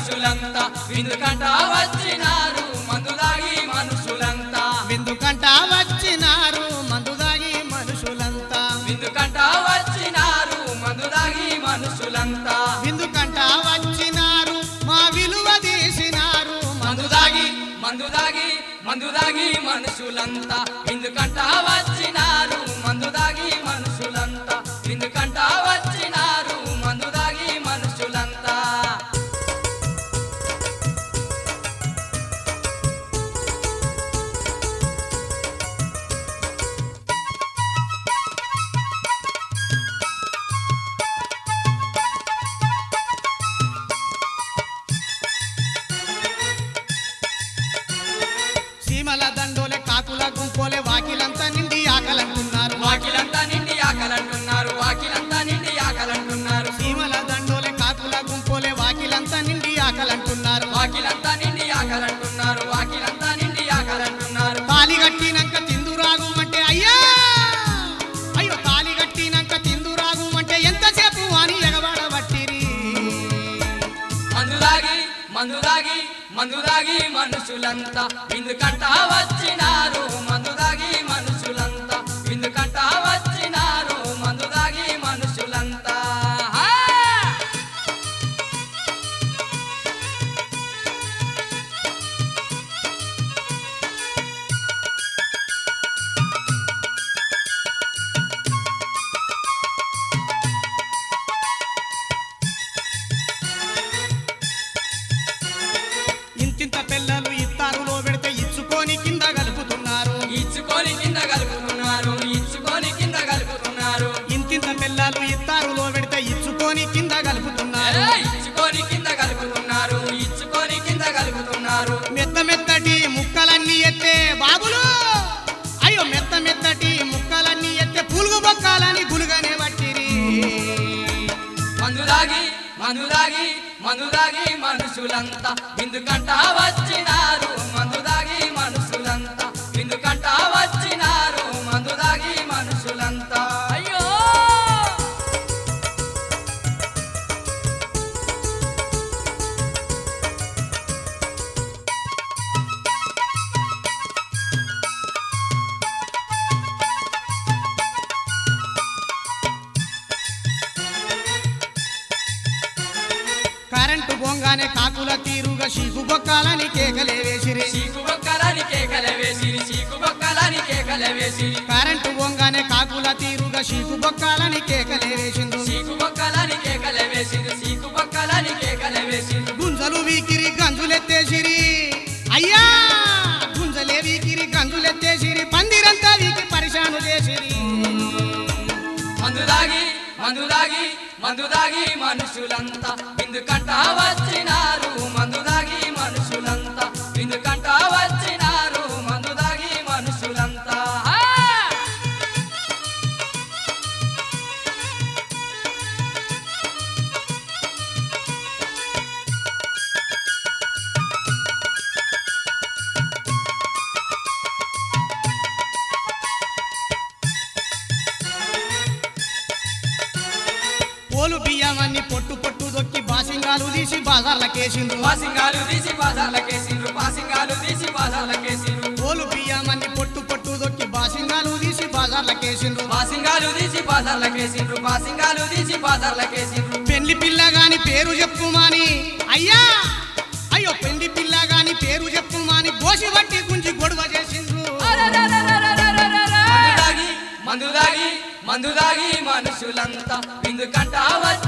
మనుషులంతా విందుకంట వచ్చినారు మందు దాగి మనుషులంతా విందుకంట వచ్చినారు మందు దాగి మనుషులంతా విందుకంట వచ్చినారు మందు దాగి మనుషులంతా విందుకంట వచ్చినారు మా విలువ తీసినారు మందు దాగి మందు దాగి మందు దాగి మనుషులంతా విందుకంట వచ్చినారు మందు దాగి మనుషులంతా విందుకంట వచ్చినారు మందు దాగి మనుషులంతా సీమల దండోలే కాకుల గుంపోలే వాకిలంతా నిండి ఆకలంటున్నారు వాకిలంతా నిండి ఆకలంటున్నారు వాకిలంతా నిండి ఆకలంటున్నారు సీమల దండోలే కాకుల గుంపోలే వాకిలంతా నిండి ఆకలంటున్నారు వాకిలంతా నిండి ఆకలంటున్నారు వాకిలంతా నిండి ఆకలంటున్నారు తాలి కట్టినాక తిందురాగు అంటే అయ్యా అయ్యో తాలి కట్టినాక తిందురాగు అంటే ఎంతసేపు అని ఎగబడబట్టిరి మందు దాగి మందు దాగి మందు దాగి మనుషులంతా విందుకంట వచ్చినారు మందు దాగి మనుషులంతా విందుకంట వచ్చినారు మందు దాగి మనుషులంతా హా! ఇంతింత పిల్లలు ఇత్తారులో పెడితే ఇచ్చుకొని కింద కలుపుతున్నారు ఇచ్చుకొని కింద కలుపుతున్నారు ఇచ్చుకొని కింద కలుపుతున్నారు ఇంతింత పిల్లలు ఇత్తారులో పెడితే ఇచ్చుకొని కింద కలుపుతున్నారు ఏ, ఇచ్చుకొని కింద కలుపుతున్నారు ఇచ్చుకొని కింద కలుపుతున్నారు మెత్త మెత్తటి ముక్కలన్నీ ఎత్తే బాబులు అయ్యో మెత్త మెత్తటి ముక్కలన్నీ ఎత్తే పులుగు బొక్కాలని గులుగనే పట్టిరి మందు దాగి మందు దాగి మందు దాగి మనుషులంతా విందుకంట వచ్చినారు మందు దాగి మనుషులంతా విందుకంట వచ్చినారు మందు దాగి మనుషులంతా అయ్యో కరెంటు బొంగానే కాకుల తీరుగా చీకు బొక్కాలని కేకలే వేసిరి చీకు బొక్కలని కేకల వేసిరి చీకు బొక్కలని కేకల వేసిరి కరెంటు బొంగానే కాకుల తీరుగా చీకు బొక్కాలని కేకలే వేసిండ్రు చీకు బొక్కలని కేకల వేసిరి చీకు బొక్కలని కేకల వేసిరి గుంజలు వీకిరి గంజులెత్తేసిరి అయ్యా గుంజలే వీకిరి గంజులెత్తేసిరి పందిరంతా వీకి పరిశాను చేసిరి మందు దాగి మందు దాగి మందు దాగి మనుషులంతా విందుకంట వచ్చినారు మందు దాగి మనుషులంతా విందుకంట వచ్చినారు మందు దాగి మనుషులంతా హా! పోలు బియ్యమన్ని పొట్టు పొట్టు దొక్కి బాసింగాలు తీసి బాజార్లకేసిండ్రు పాసింగాలు తీసి బాజార్లకేసిండ్రు పాసింగాలు తీసి బాజార్లకేసిండ్రు పోలు బియ్యమన్ని పొట్టు పొట్టు దొక్కి బాసింగాలు తీసి బాజార్లకేసిండ్రు పాసింగాలు తీసి బాజార్లకేసిండ్రు పాసింగాలు తీసి బాజార్లకేసిండ్రు పెళ్లి పిల్ల గాని పేరు చెప్పుమాని అయ్యా అయ్యో పెళ్లి పిల్ల గాని పేరు చెప్పుమాని గోసి బట్టి గుంజి గొడవ చేసిండ్రు మందు దాగి మందు దాగి మందు దాగి మనుషులంతా విందుకంట వచ్చి